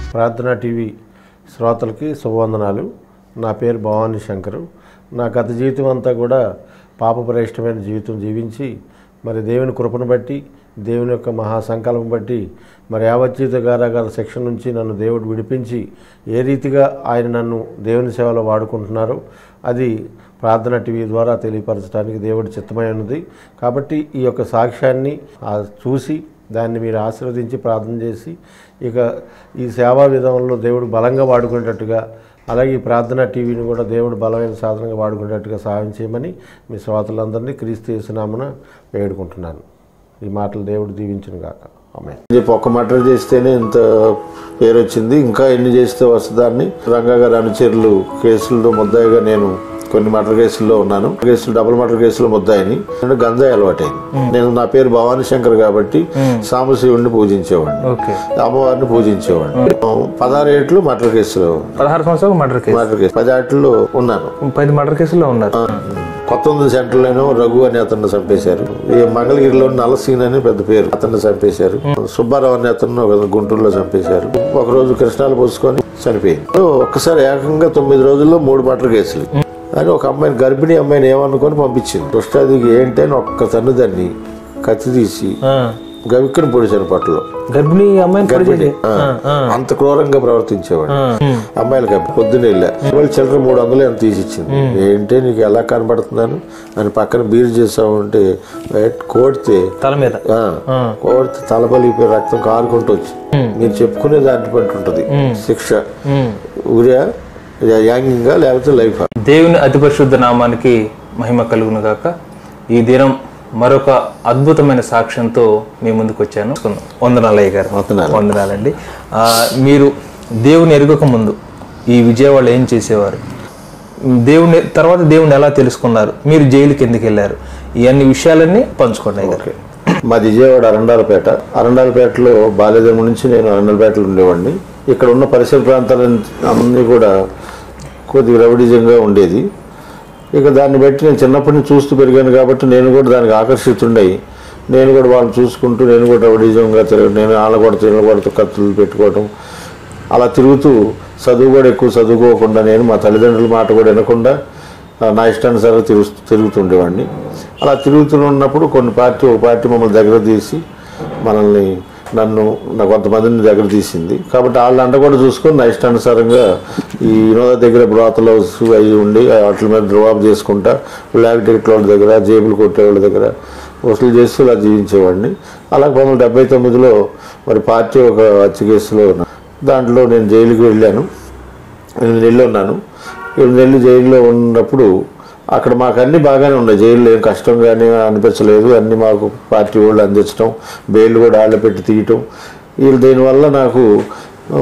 ప్రార్థనా టీవీ శ్రోతలకి శుభవందనాలు నా పేరు భవానీ శంకరు నా గత జీవితం అంతా కూడా పాపపరిష్టమైన జీవితం జీవించి మరి దేవుని కృపను బట్టి దేవుని యొక్క మహాసంకల్పం బట్టి మరి యావజ్జీత గారాగార శిక్షణ నుంచి నన్ను దేవుడు విడిపించి ఏ రీతిగా ఆయన నన్ను దేవుని సేవలో వాడుకుంటున్నారో అది ప్రార్థన టీవీ ద్వారా తెలియపరచడానికి దేవుడి చిత్తమై ఉన్నది కాబట్టి ఈ యొక్క సాక్ష్యాన్ని ఆ, చూసి దాన్ని మీరు ఆశీర్వదించి ప్రార్థన చేసి ఇక ఈ సేవా విధానంలో దేవుడు బలంగా వాడుకునేటట్టుగా అలాగే ఈ ప్రార్థన టీవీని కూడా దేవుడు బలమైన సాధనంగా వాడుకునేటట్టుగా సహాయం చేయమని మీ శ్రోతలందరినీ క్రీస్తు చేసినామన వేడుకుంటున్నాను ఈ మాటలు దేవుడు దీవించును గాక ఆమె చెప్పి ఒక్క మటర్ చేస్తేనే ఇంత పేరు వచ్చింది ఇంకా ఎన్ని చేస్తే వస్తుందాన్ని రంగా గారి అనుచరులు కేసుల్లో ముద్దాయిగా నేను కొన్ని మటర్ కేసుల్లో ఉన్నాను కేసులు డబుల్ మటర్ కేసులో ముద్దాయిని నేను గంజాయి అలవాటైంది నేను నా పేరు భవానీ శంకర్ కాబట్టి సాంబశివుడిని పూజించేవాడిని ఓకే అమ్మవారిని పూజించేవాడిని పదహారు ఏట్లు మటర్ కేసులో పదహారు సంవత్సరాలు మర్డర్ కేసు మటర్ కేసు పది ఏట్లో ఉన్నాను పది మర్డర్ కేసుల్లో ఉన్నారు కొత్త సెంటర్లోనూ రఘు అని అతన్ని చంపేశారు ఈ మంగళగిరిలో నలసీన్ అని పెద్ద పేరు అతన్ని చంపేశారు సుబ్బారావు అని అతను ఒక గుంటూరులో చంపేశారు ఒక రోజు కృష్ణాలు పోసుకొని చనిపోయింది ఒక్కసారి ఏకంగా తొమ్మిది రోజుల్లో మూడు బట్టలు కేసులు అని ఒక అమ్మాయిని గర్భిణీ అమ్మాయిని ఏమనుకొని పంపించింది దుష్టాదికి ఏంటి అని ఒక్క తన్ను దాన్ని కత్తి తీసి ఆ. గవిక్కని పొడిచారు పట్టలో గర్భిణీ అమ్మాయిని పొడి చేసి అంత క్రూరంగా ప్రవర్తించేవాడు అమ్మాయిలకి పొద్దున్న వెళ్ళా వాళ్ళు చిల్లర మూడు వందలు ఎంత తీసిచ్చింది ఏంటి నీకు ఎలా కనబడుతున్నాను అని పక్కన బీరు చేసావు అంటే కోడితే తల మీద ఆ, కోడితే తలబలిపోయి రక్తం కారుకుంటూ వచ్చి మీరు చెప్పుకునే దాన్ని బట్టి ఉంటుంది శిక్ష ఉరియా యాంగింగా లేకపోతే లైఫ్ దేవుని అతి పరిశుద్ధ నామానికి మహిమ కలుగును గాక ఈ దినం మరొక అద్భుతమైన సాక్ష్యంతో మీ ముందుకు వచ్చాను వందనాలయ్య గారు వందనాలు. వందనాలండి ఆ, మీరు దేవుని ఎరుగక ముందు ఈ విజయవాడలో ఏం చేసేవారు దేవుని తర్వాత దేవుని ఎలా తెలుసుకున్నారు మీరు జైలుకి ఎందుకు వెళ్ళారు ఇవన్నీ విషయాలన్నీ పంచుకోండి అయ్య గారు మాది విజయవాడ అరండాలపేట అరండాలపేటలో బాల్యదర్మ నుంచి నేను అరండాలపేటలో ఉండేవాడిని ఇక్కడ ఉన్న పరిసర ప్రాంతాల అన్నీ కూడా కొద్దిగా రౌడీజంగా ఉండేది ఇక దాన్ని బట్టి నేను చిన్నప్పటి నుంచి చూస్తూ పెరిగాను కాబట్టి నేను కూడా దానికి ఆకర్షితుండయి నేను కూడా వాళ్ళని చూసుకుంటూ నేను కూడా రౌడీజంగా తిరగ నేను వాళ్ళ కొడుతూ వీళ్ళ కొడుతూ కత్తులు పెట్టుకోవడం అలా తిరుగుతూ చదువు కూడా ఎక్కువ చదువుకోకుండా నేను మా తల్లిదండ్రుల మాట కూడా వినకుండా ఆ, నా ఇష్టానుసారం తిరుగు తిరుగుతుండేవాడిని అలా తిరుగుతున్నప్పుడు కొన్ని పార్టీ ఒక పార్టీ మమ్మల్ని దగ్గర తీసి మనల్ని నన్ను నా కొంతమందిని దగ్గర తీసింది కాబట్టి వాళ్ళ అంట కూడా చూసుకొని నా ఇష్టానుసారంగా ఈ వినోద దగ్గర బ్రాతలు అవి ఉండి వాటి మీద డ్రాప్ చేసుకుంటా ల్యాబ్ టికెట్ల వాళ్ళ దగ్గర జేబులు కొట్టే వాళ్ళ దగ్గర వసూలు చేస్తూ ఇలా జీవించేవాడిని అలాగే పంతొమ్మిది వందల డెబ్బై తొమ్మిదిలో మరి పార్టీ ఒక హత్య కేసులో దాంట్లో నేను జైలుకి వెళ్ళాను ఎనిమిది నెలలు ఉన్నాను ఎనిమిది నెలలు జైల్లో ఉన్నప్పుడు అక్కడ మాకు అన్ని బాగానే ఉన్నాయి జైల్లో ఏం కష్టంగానే అనిపించలేదు అన్ని మాకు పార్టీ వాళ్ళు అందించడం బెయిల్ కూడా ఆళ్ళ పెట్టి తీయటం వీళ్ళు దీనివల్ల నాకు ఆ,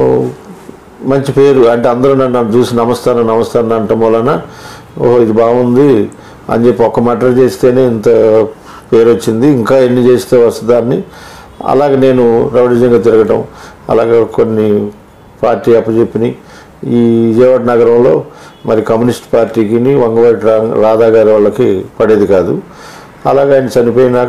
మంచి పేరు అంటే అందరూ నన్ను చూసి నమస్తాను నమస్తాను అనటం వలన ఓహో ఇది బాగుంది అని చెప్పి ఒక్క మటర్ చేస్తేనే ఇంత పేరు వచ్చింది ఇంకా ఎన్ని చేస్తే వస్తుందాన్ని అలాగే నేను రౌడిజంగా తిరగటం అలాగే కొన్ని పార్టీ అప్పచెప్పినాయి ఈ విజయవాడ నగరంలో మరి కమ్యూనిస్ట్ పార్టీకి వంగవాటి రా- రాధా గారి వాళ్ళకి పడేది కాదు అలాగే ఆయన చనిపోయినాక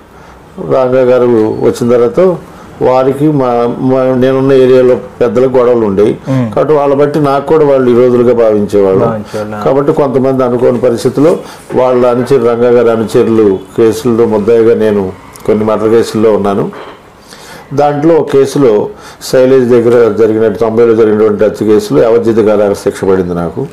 రాధా గారు వచ్చిన తర్వాత వారికి మా మా నేనున్న ఏరియాలో పెద్దలకు గొడవలు ఉండేవి కాబట్టి వాళ్ళ బట్టి నాకు కూడా వాళ్ళు ఈ రోజులుగా భావించేవాళ్ళు భావించేవాళ్ళ. కాబట్టి కొంతమంది అనుకోని పరిస్థితుల్లో వాళ్ళ అనుచరు రంగా గారి అనుచరులు కేసుల్లో ముద్దాయిగా నేను కొన్ని మర్డర్ కేసుల్లో ఉన్నాను దాంట్లో ఒక కేసులో శైలేజ్ దగ్గర జరిగినట్టు తొంభైలో జరిగినటువంటి హత్య కేసులో అవధ్యత గారు శిక్ష పడింది నాకు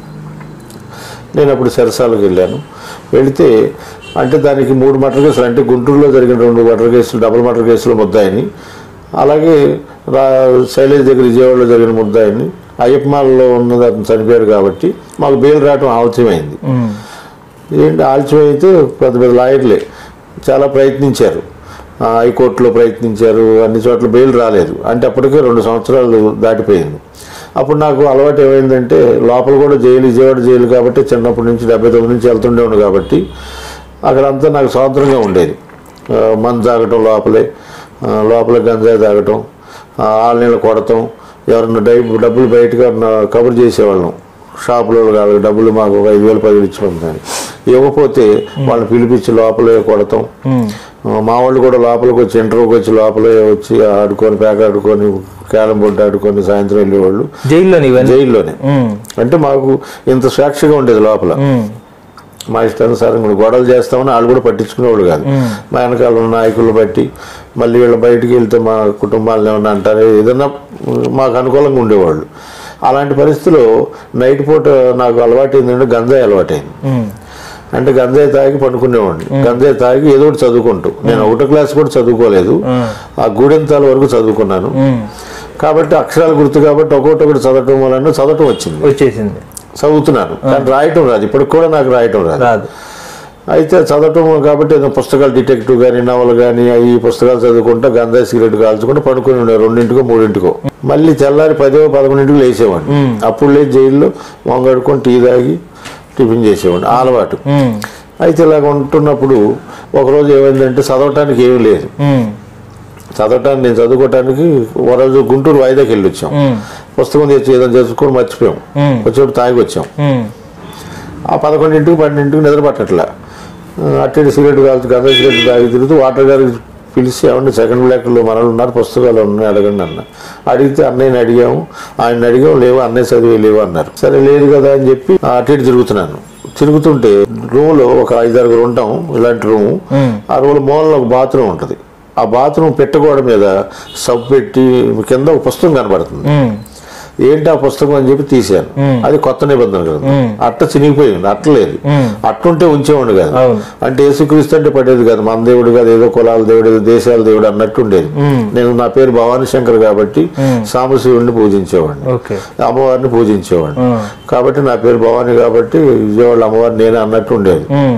నేను అప్పుడు సరసాలకు వెళ్ళాను వెళితే అంటే దానికి మూడు మటర్ కేసులు అంటే గుంటూరులో జరిగిన రెండు మటర్ కేసులు డబుల్ మటర్ కేసులు ముద్దాయిని అలాగే రా శైలేజ్ దగ్గర విజయవాడలో జరిగిన ముద్దాయిని అయ్యప్పమాలలో ఉన్నది అతను చనిపోయాడు కాబట్టి మాకు బెయిల్ రావడం ఆలస్యమైంది ఏంటి ఆలస్యం అయితే పెద్ద పెద్ద లాయర్లే చాలా ప్రయత్నించారు ఆ, హైకోర్టులో ప్రయత్నించారు అన్ని చోట్ల బెయిల్ రాలేదు అంటే అప్పటికే రెండు సంవత్సరాలు దాటిపోయింది అప్పుడు నాకు అలవాటు ఏమైందంటే లోపల కూడా జైలు విజయవాడ జైలు కాబట్టి చిన్నప్పటి నుంచి డెబ్బై తొమ్మిది నుంచి వెళ్తుండేవాడు కాబట్టి అక్కడంతా నాకు స్వాతంత్రంగా ఉండేది ఆ, మందు తాగటం లోపలే ఆ, లోపల గంజాయి తాగటం ఆ, ఆళ్ళ నీళ్ళు కొడటం ఎవరన్నా డై డబ్బులు బయటగా కబుర్ చేసేవాళ్ళం షాపులో వాళ్ళకి డబ్బులు మాకు ఒక ఐదు వేలు పదివేలు ఇచ్చి పంపుతాను ఇవ్వకపోతే వాళ్ళని పిలిపించి లోపలే కొడతాం ఆ, మా వాళ్ళు కూడా లోపలికి వచ్చి ఇంటర్వ్యూకి వచ్చి లోపలే వచ్చి ఆడుకొని పేక ఆడుకొని క్యారం బోర్డు ఆడుకొని సాయంత్రం వెళ్ళేవాళ్ళు జైల్లోని ఇవన్నీ జైల్లోనే ఉమ్, అంటే మాకు ఇంత సాక్షిగా ఉండేది లోపల ఉమ్, మా ఇష్టానుసారం కూడా గొడవలు చేస్తామని వాళ్ళు కూడా పట్టించుకునేవాడు కాదు మా వెనకాల ఉన్న నాయకులు బట్టి మళ్ళీ వీళ్ళు బయటికి వెళ్తే మా కుటుంబాలను ఏమన్నా అంటారు ఏదన్నా మాకు అనుకూలంగా ఉండేవాళ్ళు అలాంటి పరిస్థితిలో నైట్ పూట నాకు అలవాటు ఏంటంటే గంజాయి అలవాటైంది ఉమ్, అంటే గంజాయి తాగి పండుకునేవాడిని గంజాయి తాగి ఏదో ఒకటి చదువుకుంటూ నేను ఒకటో క్లాస్ కూడా చదువుకోలేదు ఆ గూడెంతాల వరకు చదువుకున్నాను ఉమ్. కాబట్టి అక్షరాలు గుర్తు కాబట్టి ఒక్కొక్కటి ఒకటి చదవటం వలన చదవటం వచ్చింది వచ్చేసింది చదువుతున్నాను కానీ రాయటం రాదు ఇప్పటికి కూడా నాకు రాయటం రాదు రాదు అయితే చదవటం కాబట్టి ఏదో పుస్తకాలు డిటెక్టివ్ కానీ నవల్ కానీ ఈ పుస్తకాలు చదువుకుంటా గంజాయి సిగరెట్ కాల్చుకుంటూ పడుకుని ఉండే రెండింటికో మూడింటికో మళ్ళీ తెల్లారి పదో పదకొండింటికి లేచేవాడిని అప్పుడు లేచి జైల్లో మొంగడుకొని టీ తాగి టిఫిన్ చేసేవాడిని ఆ అలవాటు ఉమ్, అయితే ఇలాగ ఉంటున్నప్పుడు ఒకరోజు ఏమైందంటే చదవటానికి ఏమీ లేదు ఉమ్, చదవటానికి నేను చదువుకోవటానికి ఒక రోజు గుంటూరు వాయిదాకి వెళ్ళి వచ్చాం ఉమ్, పుస్తకం తెచ్చి ఏదో చదువుకొని మర్చిపోయాం ఉమ్, వచ్చేప్పుడు తాగి వచ్చాం ఉమ్, ఆ పదకొండింటికి పన్నెండింటికి నిద్ర పట్టట్లా అట్టి సిగరెట్ కాల్చి గంధ సిగరెట్ తాగి తిరుగుతూ వాటర్ గారికి పిలిచి ఏమన్నా సెకండ్ బ్లాక్లో మనలు ఉన్నారు పుస్తకాలు ఉన్నాయి అడగండి అన్న అడిగితే అన్నయ్యని అడిగాము ఆయన అడిగాం లేవు అన్నయ్య చదివే లేవు అన్నారు సరే లేదు కదా అని చెప్పి అటు ఇటు తిరుగుతున్నాను తిరుగుతుంటే రూమ్లో ఒక ఐదారుగురు ఉంటాం ఇలాంటి రూము ఉమ్, ఆ రూమ్ మూలలో ఒక బాత్రూమ్ ఉంటుంది ఆ బాత్రూమ్ పెట్టగోడ మీద సబ్బు పెట్టి కింద ఒక పుస్తకం కనబడుతుంది ఉమ్, ఏంటి ఆ పుస్తకం అని చెప్పి తీశాను అది కొత్త నిబంధన కదా అట్ట చినిగిపోయింది అట్టలేదు అట్టుంటే ఉంచేవాడు కాదు అవును. అంటే యేసుక్రీస్తు అంటే పడేది కాదు మన దేవుడు కాదు ఏదో కులాల దేవుడు ఏదో దేశాల దేవుడు అన్నట్టు ఉండేది నేను నా పేరు భవానీ శంకర్ కాబట్టి సాంబశివుడిని పూజించేవాడిని ఓకే అమ్మవారిని పూజించేవాడిని ఉమ్, కాబట్టి నా పేరు భవానీ కాబట్టి విజయవాడ అమ్మవారు నేనే అన్నట్టు ఉండేది ఉమ్,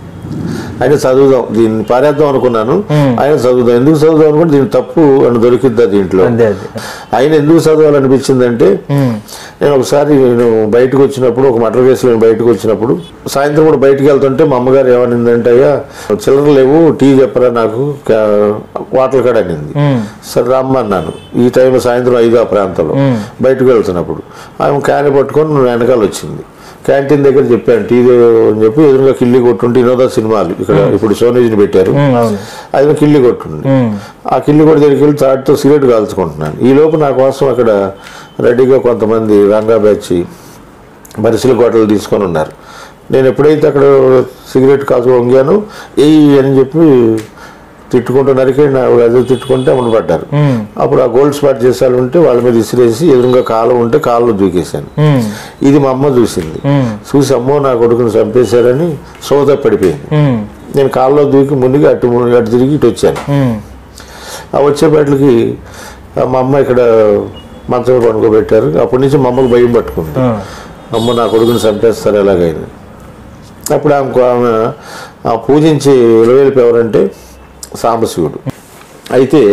ఆయన చదువుదాం దీన్ని పారేద్దాం అనుకున్నాను ఆయన చదువుదాం ఎందుకు చదువుదాం అనుకుంటే దీని తప్పు అని దొరికిద్దా దీంట్లో అదే అదే ఆయన ఎందుకు చదవాలనిపించిందంటే ఉమ్, నేను ఒకసారి నేను బయటకు వచ్చినప్పుడు ఒక మటర్ కేసులో నేను బయటకు వచ్చినప్పుడు సాయంత్రం కూడా బయటికి వెళ్తుంటే మా అమ్మగారు ఏమనిందంటే అయ్యా చిల్లర లేవు టీ చెప్పరా నాకు కా- వాటర్ కాడ అనింది ఉమ్, సరే రమ్మన్నాను ఈ టైంలో సాయంత్రం ఐదు ఆ ప్రాంతంలో బయటకు వెళ్తున్నప్పుడు ఆమె క్యాన్ పట్టుకొని నువ్వు వెనకాల వచ్చింది క్యాంటీన్ దగ్గర చెప్పాను టీ అని చెప్పి ఎదురుగా కిల్లి కొట్టుంటే వినోద సినిమాలు ఇక్కడ ఇప్పుడు సోనేజ్ని పెట్టారు ఉమ్, అవును అది కిల్లి కొట్టుండి ఉమ్, ఆ కిల్లి కొట్టి దగ్గరికి వెళ్ళి తాటితో సిగరెట్ కాల్చుకుంటున్నాను ఈ లోపు నా కోసం అక్కడ రెడీగా కొంతమంది రంగా బ్యాచి బరిసెల కోటలు తీసుకొని ఉన్నారు నేను ఎప్పుడైతే అక్కడ సిగరెట్ కాల్చు వంగాను ఏ అని చెప్పి తిట్టుకుంటూ నరికే నా అది తిట్టుకుంటే అమలు పడ్డారు ఉమ్, అప్పుడు ఆ గోల్డ్ స్పాట్ చేసాలు ఉంటే వాళ్ళ మీద ఇసిరేసి ఎదురుగా కాలం ఉంటే కాళ్ళు దూకేశాను ఉమ్, ఇది మా అమ్మ చూసింది ఉమ్, చూసి అమ్మో నా కొడుకుని చంపేశారని సోద పడిపోయింది ఉమ్, నేను కాల్లో దూకి మునిగి అటు ము- అటు తిరిగి ఇటు వచ్చాను ఉమ్, ఆ వచ్చేపట్లకి ఆ మా అమ్మ ఇక్కడ మంచం మీద పడుకోబెట్టారు అప్పటి నుంచి మా అమ్మకు భయం పట్టుకుంది ఉమ్, అమ్మ నా కొడుకుని చంపేస్తారు ఎలాగైనా అప్పుడు ఆమె ఆమె ఆ పూజించి విలువెలిపి ఎవరంటే సాంబశివుడు అయితే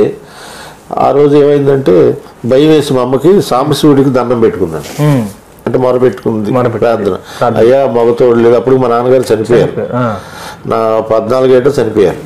ఆ రోజు ఏమైందంటే భయం వేసి మా అమ్మకి సాంబశివుడికి దండం పెట్టుకున్నాను ఉమ్, అంటే మొరపెట్టుకుంది మొరపెట్టుకుంది. ప్రార్థన ప్రార్థన. అయ్యా మగతోడు లేదు అప్పుడు మా నాన్నగారు చనిపోయారు ఆ, నా పద్నాలుగేట చనిపోయారు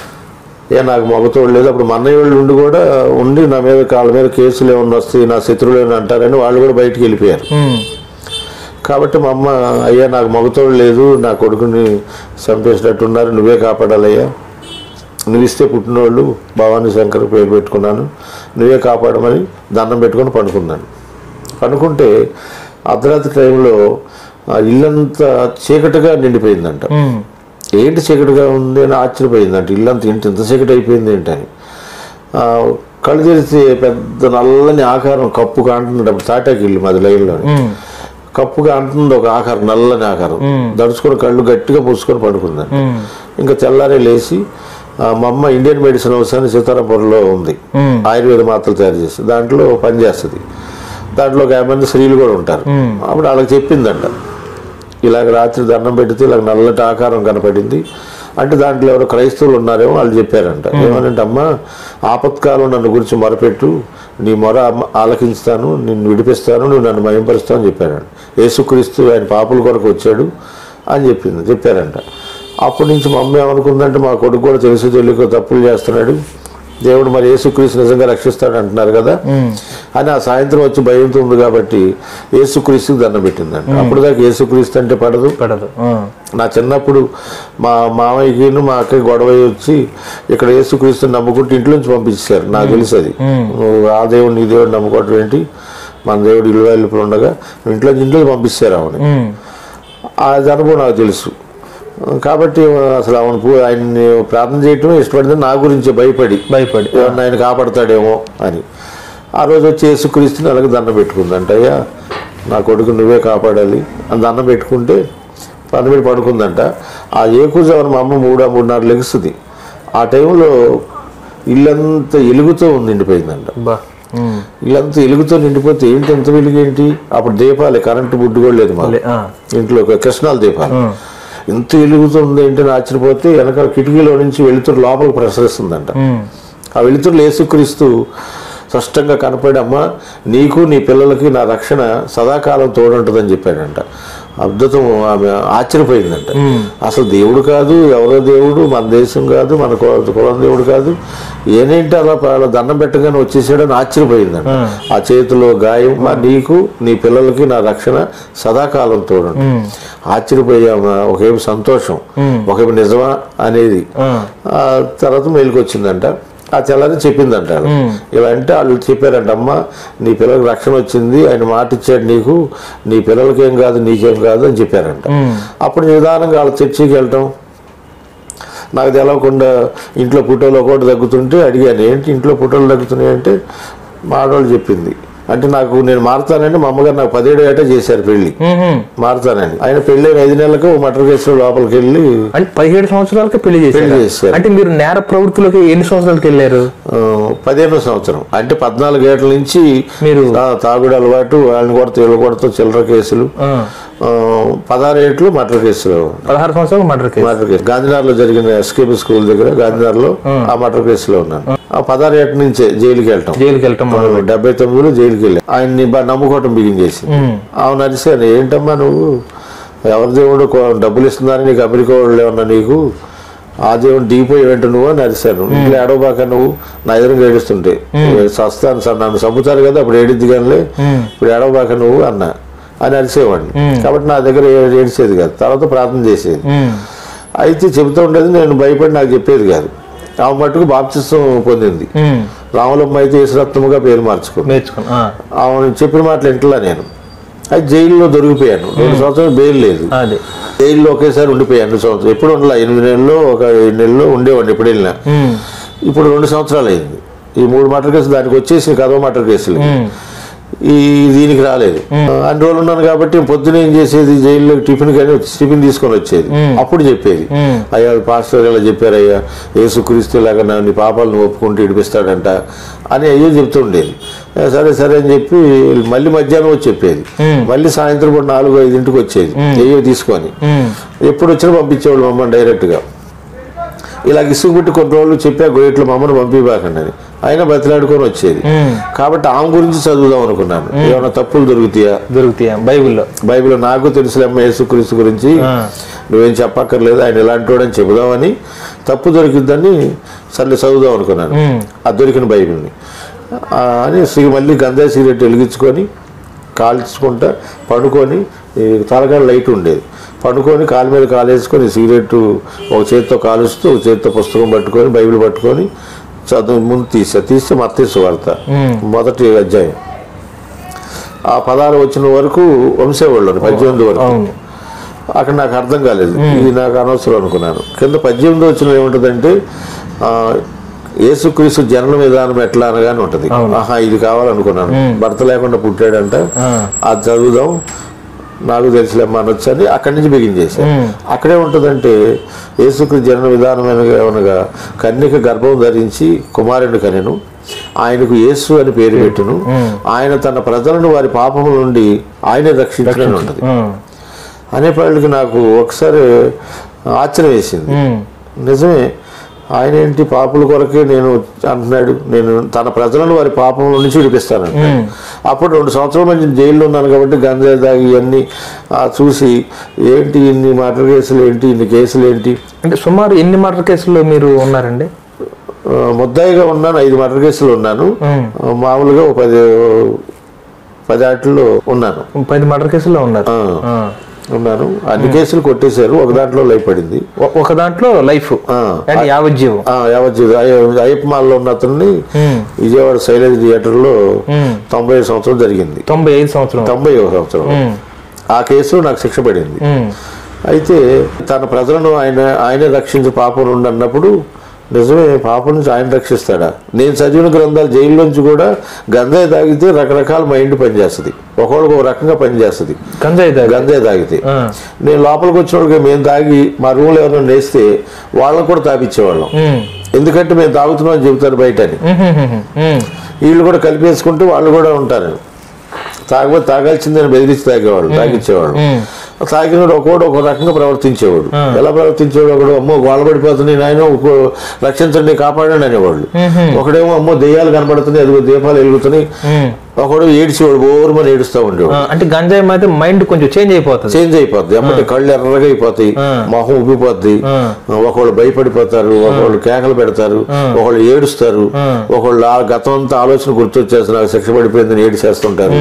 ఏ నాకు మగతోడు లేదు అప్పుడు మా అన్నయ్య వాళ్ళు ఉండి కూడా ఉండి నా మీద కాళ్ళ మీద కేసులు ఏమన్నా వస్తాయి నా శత్రువులు ఏమన్నా అంటారని వాళ్ళు కూడా బయటికి వెళ్ళిపోయారు ఉమ్, కాబట్టి మా అమ్మ అయ్యా నాకు మగతోడు లేదు నా కొడుకుని చంపేసినట్టున్నారు నువ్వే కాపాడాలయ్యా నువ్వు ఇస్తే పుట్టినోళ్ళు భవానీ శంకర్ పేరు పెట్టుకున్నాను నువ్వే కాపాడమని దండం పెట్టుకొని పండుకున్నాను పండుకుంటే అర్ధరాత్రి టైంలో ఆ ఇల్లంతా చీకటిగా నిండిపోయిందంట ఉమ్, ఏంటి చీకటిగా ఉంది అని ఆశ్చర్యపోయిందంట ఇల్లంతా ఏంటి ఇంత చీకటి అయిపోయింది ఏంటని ఆ, కళ్ళు తెరిస్తే పెద్ద నల్లని ఆకారం కప్పుగా అంటున్నాడు అప్పుడు తాటాకి ఇల్లు మాది లైన్లో ఉమ్, కప్పుగా అంటుంది ఒక ఆకారం నల్లని ఆకారం దడుచుకొని కళ్ళు గట్టిగా పూసుకొని పడుకుందాను ఉమ్, ఇంకా తెల్లారే లేచి ఆ, మా అమ్మ ఇండియన్ మెడిసిన్ హౌస్ అని సీతారాంపురంలో ఉంది ఉమ్, ఆయుర్వేద మాత్రలు తయారు చేసి దాంట్లో పని చేస్తుంది దాంట్లో ఒక యాభై మంది స్త్రీలు కూడా ఉంటారు అప్పుడు వాళ్ళకి చెప్పిందంట ఇలాగ రాత్రి దండం పెడితే ఇలాగ నల్లటి ఆకారం కనపడింది అంటే దాంట్లో ఎవరో క్రైస్తవులు ఉన్నారేమో వాళ్ళు చెప్పారంట ఏమనంటే అమ్మ ఆపత్కాలం నన్ను గురించి మొరపెట్టు నీ మొర అమ్మ- ఆలకించుతాను నిన్ను విడిపిస్తాను నువ్వు నన్ను మయంపరుస్తావు అని చెప్పారంట యేసుక్రీస్తు ఆయన పాపుల కొరకు వచ్చాడు అని చెప్పింది చెప్పారంట అప్పటి నుంచి మా అమ్మ ఏమనుకుందంటే మా కొడుకు కూడా తెలుసు తెలియక తప్పులు చేస్తున్నాడు దేవుడు మరి యేసుక్రీస్తు నిజంగా రక్షిస్తాడు అంటున్నారు కదా అని ఆ సాయంత్రం వచ్చి భయంతో ఉంది కాబట్టి యేసుక్రీస్తుకి దండం పెట్టిందంట అప్పుడు దాకా యేసుక్రీస్తు అంటే పడదు పడదు ఆ. నా చిన్నప్పుడు మా మామయ్యకి మా అక్కకి గొడవ అయ్యి వచ్చి ఇక్కడ యేసుక్రీస్తుని నమ్ముకుంటే ఇంట్లోంచి పంపించారు నాకు తెలుసు అది నువ్వు ఆ దేవుడు నీ దేవుడు నమ్ముకోవటం ఏంటి మన దేవుడు ఇల్లు వెళ్ళిపోయి ఉండగా ఇంట్లో ఇంట్లోకి పంపిస్తారు ఆమెని ఉమ్. ఆ అనుభవం నాకు తెలుసు కాబట్టి అసలు ఆమెను పూ- ఆయన్ని ప్రార్థన చేయటం ఇష్టపడింది నా గురించి భయపడి భయపడి ఏమన్నా ఆయన కాపాడతాడేమో అని ఆ రోజు వచ్చి యేసుక్రీస్తుని అలాగే దండం పెట్టుకుందంట అయ్యా నా కొడుకు నువ్వే కాపాడాలి అని దండం పెట్టుకుంటే దండం పెట్టి పడుకుందంట ఆ ఏకూజవరం మా అమ్మ మూడు మూడున్నర లెగుస్తుంది ఆ టైంలో ఇల్లంతా ఎలుగుతో నిండిపోయిందంట బా ఉమ్. ఇల్లంతా ఎలుగుతో నిండిపోతే ఏంటి ఎంత వెలుగేంటి అప్పుడు దీపాలే కరెంటు బుడ్డు కూడా లేదు మాకు లే- ఆ. ఇంట్లో ఒక కృష్ణాల దీపాలు ఇంత వెలుగుతుంది ఏంటని ఆశ్చర్యపోతే వెనక కిటికీలో నుంచి వెలుతురు లోపలికి ప్రసరిస్తుందంట ఉమ్. ఆ వెలుతురులో యేసుక్రీస్తు స్పష్టంగా కనపడి అమ్మ నీకు నీ పిల్లలకి నా రక్షణ సదాకాలం తోడుంటుందని చెప్పాడంట అద్భుతం ఆమె ఆశ్చర్యపోయిందంట అసలు దేవుడు కాదు ఎవరో దేవుడు మన దేశం కాదు మన కుల- కులం దేవుడు కాదు ఏనేంటి అలా అలా దండం పెట్టగానే వచ్చేసాడని ఆశ్చర్యపోయిందంట ఆ చేతిలో గాయం "మా నీకు నీ పిల్లలకి నా రక్షణ సదాకాలం తోడుంటుంది ఆశ్చర్యపోయామా ఒకేపు సంతోషం ఒకేపు నిజమా అనేది ఆ. ఆ తర్వాత మేలుకు వచ్చిందంట ఆ తెల్లని చెప్పిందంట ఆవిడ. ఇలా అంటే వాళ్ళు చెప్పారంట అమ్మ నీ పిల్లలకి రక్షణ వచ్చింది ఆయన మాట ఇచ్చాడు నీకు నీ పిల్లలకి ఏం కాదు నీకేం కాదు అని చెప్పారంట అప్పుడు నిదానంగా వాళ్ళ చర్చికి వెళ్ళటం నాకు తెలవకుండా ఇంట్లో పుట్టోలు ఒకటి తగ్గుతుంటే అడిగాను ఏంటి ఇంట్లో పుట్టోలు తగ్గుతున్నాయి అంటే మా ఆడవాళ్ళు చెప్పింది అంటే నాకు నేను మారుతానని మా అమ్మగారు నాకు పదిహేడు ఏటా చేశారు పెళ్లి ఉహుం. మారుతానని ఆయన పెళ్ళి ఐదు నెలలకు మటర్ కేసులో లోపలికి వెళ్ళి అంటే పదిహేడు సంవత్సరాలకి పెళ్లి చేశారు పెళ్లి చేశారు. అంటే మీరు నేర ప్రవృత్తిలోకి ఎన్ని సంవత్సరాలకి వెళ్ళారు ఆ, పదిహేనో సంవత్సరం అంటే పద్నాలుగు ఏళ్ల నుంచి మీరు ఆ, తాగుడు అలవాటు వాళ్ళని కొడతా వీళ్ళు కొడతా చిల్లర కేసులు ఆ. ఆ, పదహారు ఏట్లు మటర్ కేసులు పదహారు సంవత్సరాలు మర్డర్ కేసు మటర్ కేసు గాంధీనగర్లో జరిగిన ఎస్కేపీ స్కూల్ దగ్గర గాంధీనగర్లో ఆ మటర్ కేసులో ఉన్నాను ఆ పదహారు ఏట నుంచే జైలుకి వెళ్ళటం జైలుకి వెళ్ళటం మొదలు. డెబ్బై తొమ్మిదిలో జైలుకి వెళ్ళా ఆయన్ని బాగా నమ్ముకోవటం బిగించేసి ఉమ్. అవును అరిశాను ఏంటమ్మా నువ్వు ఎవరి దేవుడు కొ- డబ్బులు ఇస్తున్నారని నీకు అమెరికా వాళ్ళు ఏమన్నా నీకు ఆ దేవుడు దిగిపోయి వెంట నువ్వు అని అరిశాను ఇంట్లో ఏడవబాక నువ్వు నా ఎదురుగా ఏడుస్తుంటే సస్తాను సార్ నన్ను చంపుతారు కదా అప్పుడు ఏడిద్ది కానీ ఇప్పుడు ఏడవబాక నువ్వు అన్నా అని అరిసేవాడిని కాబట్టి నా దగ్గర ఏ- ఏడిసేది కాదు తర్వాత ప్రార్థన చేసేది ఉమ్. అయితే చెబుతూ ఉండేది నేను భయపడి నాకు చెప్పేది కాదు ఆమె మట్టుకు బాప్తిస్తం పొందింది ఉమ్. రాములమ్మ అయితే యేసురత్నముగా పేరు మార్చుకుంది నేర్చుకున్నా ఆ. ఆమె చెప్పిన మాటలు ఇంటలా నేను అది జైల్లో దొరికిపోయాను రెండు సంవత్సరాలు బెయిల్ లేదు అదే జైల్లో ఒకేసారి ఉండిపోయాను రెండు సంవత్సరాలు ఎప్పుడు ఉండలా ఎనిమిది నెలల్లో ఒక ఏడు నెలల్లో ఉండేవాడిని ఎప్పుడు వెళ్ళినా ఉమ్. ఇప్పుడు రెండు సంవత్సరాలు అయింది ఈ మూడు మటర్ కేసులు దానికి వచ్చేసి కదవ మటర్ కేసులు ఈ దీనికి రాలేదు అన్ని రోజులు ఉన్నాను కాబట్టి పొద్దున ఏం చేసేది జైల్లో టిఫిన్ కానీ వచ్చి టిఫిన్ తీసుకొని వచ్చేది అప్పుడు చెప్పేది అయ్యా పాస్టర్ ఇలా చెప్పారు అయ్యా యేసుక్రీస్తు లాగా నా నీ పాపాలను ఒప్పుకుంటూ ఇడిపిస్తాడంట అని అయ్యో చెప్తూ ఉండేది "ఆ, సరే సరే అని చెప్పి మళ్ళీ మధ్యాహ్నం వచ్చి చెప్పేది మళ్ళీ సాయంత్రం పూట నాలుగు ఐదింటికి వచ్చేది అయ్యో తీసుకొని ఉమ్. ఎప్పుడు వచ్చినా పంపించేవాళ్ళు మమ్మల్ని డైరెక్ట్గా ఇలా ఇసుగుబెట్టి కొన్ని రోజులు చెప్పా గొయ్యట్లు మమ్మల్ని పంపిబాకండి అని అయినా బతిలాడుకొని వచ్చేది కాబట్టి ఆమె గురించి చదువుదాం అనుకున్నాను ఏమైనా తప్పులు దొరుకుతాయా దొరుకుతాయి బైబిల్లో బైబిల్ నాకు తెలుసులేమ్మ యేసుక్రీస్తు గురించి నువ్వేం చెప్పక్కర్లేదు ఆయన ఇలాంటి వాడని చెబుదామని తప్పు దొరికిద్దని సర్లే చదువుదాం అనుకున్నాను అది దొరికిన బైబిల్ని ఆ, అని సి- మళ్ళీ గంజాయి సిగరెట్ వెలిగించుకొని కాల్చుకుంటా పండుకొని ఈ తలకాడ లైట్ ఉండేది పండుకొని కాలు మీద కాలు వేసుకొని సిగరెట్ ఒక చేతితో కాలుస్తూ ఒక చేతితో పుస్తకం పట్టుకొని బైబిల్ పట్టుకొని చదువు ముందు తీసా తీస్తే మత్తేసు వార్త మొదటి అధ్యాయం ఆ పదాలు వచ్చిన వరకు వంశేవాళ్ళు పద్దెనిమిది వరకు అవును అక్కడ నాకు అర్థం కాలేదు ఇది నాకు అనవసరం అనుకున్నాను కింద పద్దెనిమిది వచ్చిన ఏముంటుందంటే ఆ, యేసుక్రీస్తు జనన విధానం ఎట్లా అనగానే ఉంటది ఆహా ఇది కావాలనుకున్నాను భర్త లేకుండా పుట్టాడంట అది చదువుదాం నాకు తెలిసిలేమ్మా అనొచ్చు అని అక్కడి నుంచి బిగించేశాను అక్కడే ఉంటుందంటే యేసుక్రీస్తు జనన విధానం అనగా కన్యక గర్భం ధరించి కుమారుని కనెను ఆయనకు యేసు అని పేరు పెట్టును ఆయన తన ప్రజలను వారి పాపముల నుండి ఆయనే రక్షించడని ఉంటుంది ఉమ్. అనేపాళ్ళకి నాకు ఒకసారి ఆశ్చర్యం వేసింది ఉమ్. నిజమే ఆయన ఏంటి పాపుల కొరకే నేను అంటున్నాడు నేను తన ప్రజలను వారి పాపం నుంచి విడిపిస్తానంట అప్పుడు రెండు సంవత్సరాల నుంచి జైల్లో ఉన్నాను కాబట్టి గంజాయి దాగి ఇవన్నీ ఆ, చూసి ఏంటి ఇన్ని మర్డర్ కేసులు ఏంటి ఇన్ని కేసులు ఏంటి అంటే సుమారు ఎన్ని మర్డర్ కేసుల్లో మీరు ఉన్నారండి ఆ, ముద్దాయిగా ఉన్నాను ఐదు మర్డర్ కేసులు ఉన్నాను ఉమ్. ఆ, మామూలుగా ఒక పది పది ఆటల్లో ఉన్నాను పది మర్డర్ కేసుల్లో ఉన్నారు ఆ, ఆ. ఉన్నాను అన్ని కేసులు కొట్టేశారు ఒక దాంట్లో లైఫ్ పడింది ఒ- ఒక దాంట్లో లైఫ్ ఆ, అంటే యావజ్జీవం ఆ, యావజ్జీవి అయ్య- అయ్యప్ప మాల్లో ఉన్న అతన్ని ఉమ్. విజయవాడ శైలజ్ థియేటర్లో ఉమ్. తొంభై ఐదు సంవత్సరం జరిగింది తొంభై ఐదు సంవత్సరం తొంభై ఒక సంవత్సరం ఉమ్. ఆ కేసులో నాకు శిక్ష పడింది ఉమ్. అయితే తన ప్రజలను ఆయన ఆయనే రక్షించి పాపం నుండి అన్నప్పుడు నిజమే పాపం నుంచి ఆయన రక్షిస్తాడా నేను చదివిన గ్రంథాలు జైల్లోంచి కూడా గంజాయి తాగితే రకరకాల మైండ్ పనిచేస్తుంది ఒకళ్ళకి ఒక రకంగా పనిచేస్తుంది గంజాయి తాగి గంజాయి తాగితే ఆ. నేను లోపలికి వచ్చిన వాళ్ళకి మేము తాగి మా రూమ్లో ఎవరైనా వేస్తే వాళ్ళని కూడా తాపిచ్చేవాళ్ళం ఉమ్. ఎందుకంటే మేము తాగుతున్నాం అని చెబుతారు బయట అని ఉమ్. ఉమ్. ఉమ్. వీళ్ళు కూడా కలిపేసుకుంటూ వాళ్ళు కూడా ఉంటారు తాగబోతే తాగాల్సిందని బెదిరించి తాగేవాళ్ళు తాగిచ్చేవాళ్ళు ఉమ్. తాగినోడు ఒకడు ఒక రకంగా ప్రవర్తించేవాడు ఎలా ప్రవర్తించేవాడు ఒకడు అమ్మో గోల పడిపోతున్నాయి నాయన ఒక రక్షించండి కాపాడండి అనేవాళ్ళు ఒకడేమో అమ్మో దెయ్యాలు కనబడుతున్నాయి అదిగో దీపాలు వెలుగుతున్నాయి ఉమ్. ఒకడు ఏడ్చేవాడు బోరుమని ఏడుస్తూ ఆ, ఉండేవాడు అంటే గంజాయి మాత్రం మైండ్ కొంచెం చేంజ్ అయిపోతుంది చేంజ్ అయిపోద్ది అమ్మటే కళ్ళు ఎర్రగా అయిపోతాయి ఆ. మొహం ఉబ్బిపోద్ది ఆ. ఒకళ్ళు భయపడిపోతారు ఒకళ్ళు కేకలు పెడతారు ఒకళ్ళు ఏడుస్తారు ఒకళ్ళు ఆ గతం అంతా ఆలోచన గుర్తొచ్చేసి నాకు శిక్ష పడిపోయిందని ఏడు చేస్తుంటారు